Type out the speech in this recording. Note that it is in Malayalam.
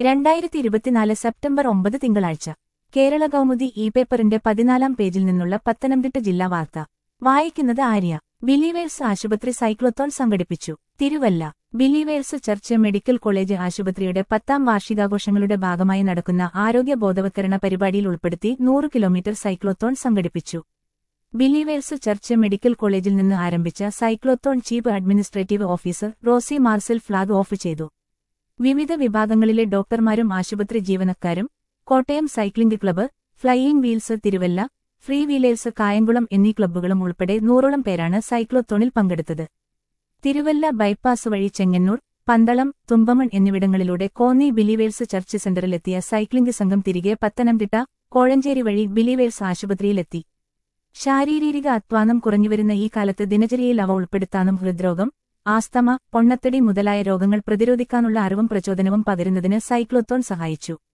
രണ്ടായിരത്തി ഇരുപത്തിനാല് സെപ്റ്റംബർ ഒമ്പത് തിങ്കളാഴ്ച കേരള കൗമുദി ഇ പേപ്പറിന്റെ പതിനാലാം പേജിൽ നിന്നുള്ള പത്തനംതിട്ട ജില്ലാ വാർത്ത വായിക്കുന്നത് ആര്യ ബിലീവേഴ്സ് ആശുപത്രി സൈക്ലോത്തോൺ സംഘടിപ്പിച്ചു Thiruvalla Believers church medical college ആശുപത്രിയുടെ പത്താം വാർഷികാഘോഷങ്ങളുടെ ഭാഗമായി നടക്കുന്ന ആരോഗ്യ ബോധവത്കരണ പരിപാടിയിൽ ഉൾപ്പെടുത്തി നൂറ് കിലോമീറ്റർ സൈക്ലോത്തോൺ സംഘടിപ്പിച്ചു ബിലീവേഴ്സ് ചർച്ച് മെഡിക്കൽ കോളേജിൽ നിന്ന് ആരംഭിച്ച cyclothon chief administrative officer Rosy Marcel flag off ചെയ്തു വിവിധ വിഭാഗങ്ങളിലെ ഡോക്ടർമാരും ആശുപത്രി ജീവനക്കാരും Kottayam cycling club flying wheels Thiruvalla free wheelers Kayamkulam എന്നീ ക്ലബ്ബുകളും ഉൾപ്പെടെ നൂറോളം പേരാണ് സൈക്ലോത്തോണിൽ പങ്കെടുത്തത് തിരുവല്ല ബൈപ്പാസ് വഴി ചെങ്ങന്നൂർ പന്തളം തുമ്പമൺ എന്നിവിടങ്ങളിലൂടെ കോന്നി ബിലീവേഴ്സ് ചർച്ച് സെന്ററിലെത്തിയ സൈക്ലിംഗ് സംഘം തിരികെ പത്തനംതിട്ട കോഴഞ്ചേരി വഴി ബിലീവേഴ്സ് ആശുപത്രിയിലെത്തി ശാരീരിക അധ്വാനം കുറഞ്ഞുവരുന്ന ഈ കാലത്ത് ദിനചര്യയിൽ അവ ഉൾപ്പെടുത്താനും ഹൃദ്രോഗം ആസ്തമ പൊണ്ണത്തടി മുതലായ രോഗങ്ങൾ പ്രതിരോധിക്കാനുള്ള അറിവും പ്രചോദനവും പകരുന്നതിന് സൈക്ലോത്തോൺ സഹായിച്ചു